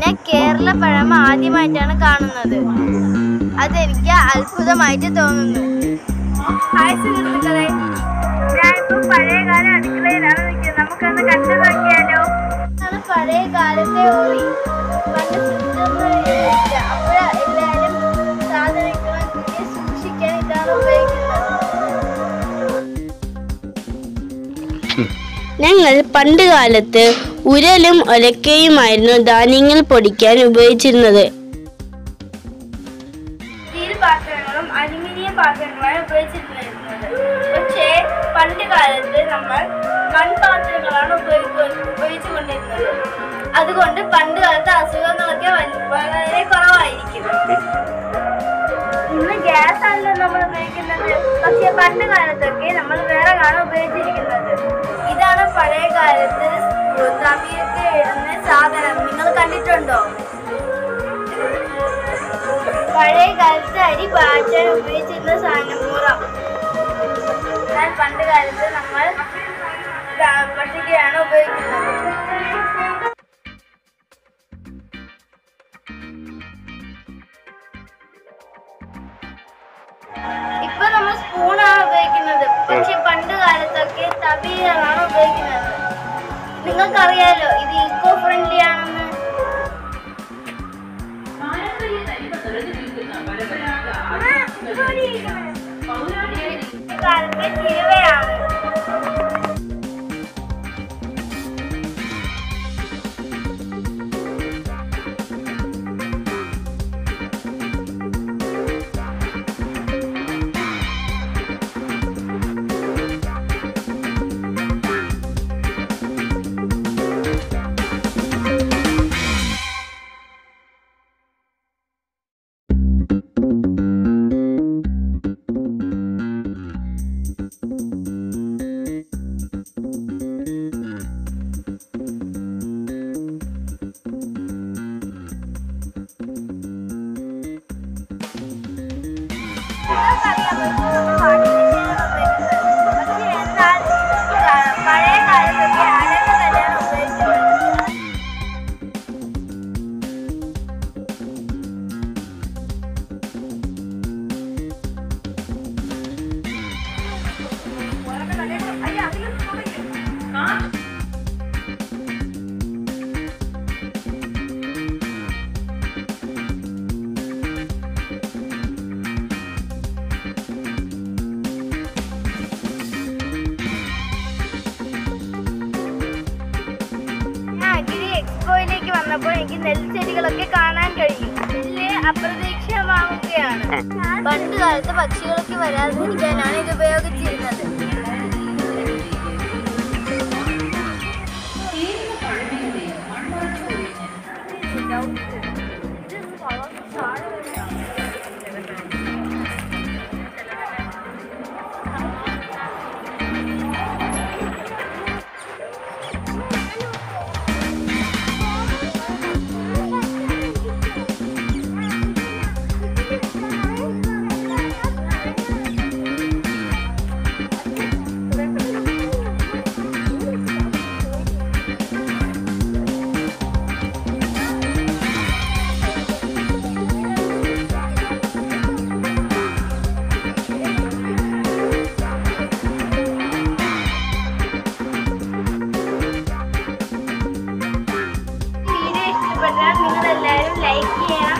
ഞാൻ കേരള പഴമ ആദ്യമായിട്ടാണ് കാണുന്നത് അതെനിക്ക് അത്ഭുതമായിട്ട് തോന്നുന്നു ഹായ് സുഹൃത്തുക്കളെ ഞാനിപ്പോ പഴയകാല അടുക്കളയിലാണ് നിൽക്കുന്നത് നമുക്കൊന്ന് കണ്ടു നോക്കിയാലോ ഇതാണ് പഴയ കാലത്തെ ഓറി പണ്ട് ഫ്രിഡ്ജൊന്നും ഇല്ല അപ്പോൾ എല്ലാവരും സാധനങ്ങൾ കുഞ്ഞെ സൂക്ഷിക്കാൻ ഇതാണ് ഉപയോഗിക്കുന്നത് ഞങ്ങൾ പണ്ട് കാലത്ത് ഉരലും ഒലക്കയുമായിരുന്നു ധാന്യങ്ങൾ പൊടിക്കാൻ ഉപയോഗിച്ചിരുന്നത് സ്റ്റീൽ പാത്രങ്ങളും അലുമിനിയം പാത്രങ്ങളുമാണ് ഉപയോഗിച്ചിരുന്നത് പക്ഷേ പണ്ട് കാലത്ത് നമ്മൾ മൺപാത്രങ്ങളാണ് ഉപയോഗിക്കുക ഉപയോഗിച്ചുകൊണ്ടിരുന്നത് അതുകൊണ്ട് പണ്ട് കാലത്ത് അസുഖങ്ങളൊക്കെ വൽ- വളരെ കുറവായിരിക്കും ഇന്ന് ഗ്യാസ് ആണല്ലോ നമ്മൾ ഉപയോഗിക്കുന്നത് പക്ഷേ പണ്ട് കാലത്തൊക്കെ നമ്മൾ വിറകാണ് ഉപയോഗിച്ചിരിക്കുന്നത് ഇതാണ് പഴയ കാലത്ത് തവിയൊക്കെ ഇടുന്ന സാധനം നിങ്ങൾ കണ്ടിട്ടുണ്ടോ പഴയ കാലത്ത് അരി പാറ്റാൻ ഉപയോഗിച്ചിരുന്ന സാധനം മുറം എന്നാൽ പണ്ട് കാലത്ത് നമ്മൾ ദാ- പട്ടികയാണ് ഉപയോഗിക്കുന്നത് ഇപ്പൊ നമ്മൾ സ്പൂണാണ് ഉപയോഗിക്കുന്നത് പക്ഷെ പണ്ട് കാലത്തൊക്കെ തവികളാണ് ഉപയോഗിക്കുന്നത് നിങ്ങൾക്കറിയാലോ ഇത് ഈക്കോ ഫ്രണ്ട്ലി ആണെന്ന് കാലത്തെ തിരുവയാണ് പഴയ കാലത്തൊക്കെ അരക തന്നെയാണ് ഉപയോഗിക്കുന്നത് ഞാൻ അഗ്രി എക്സ്പോയിലേക്ക് വന്നപ്പോൾ എനിക്ക് നെൽച്ചെടികളൊക്കെ കാണാൻ കഴിയും നെല്ല് അപ്രതീക്ഷിതമാവുകയാണ് പണ്ട് കാലത്ത് പക്ഷികളൊക്കെ വരാതിരിക്കാനാണ് ഇത് ഉപയോഗിച്ചിരുന്നത് വീഡിയോ ഇഷ്ടപ്പെട്ടാൽ നിങ്ങൾ എല്ലാവരും ലൈക്ക് ചെയ്യണം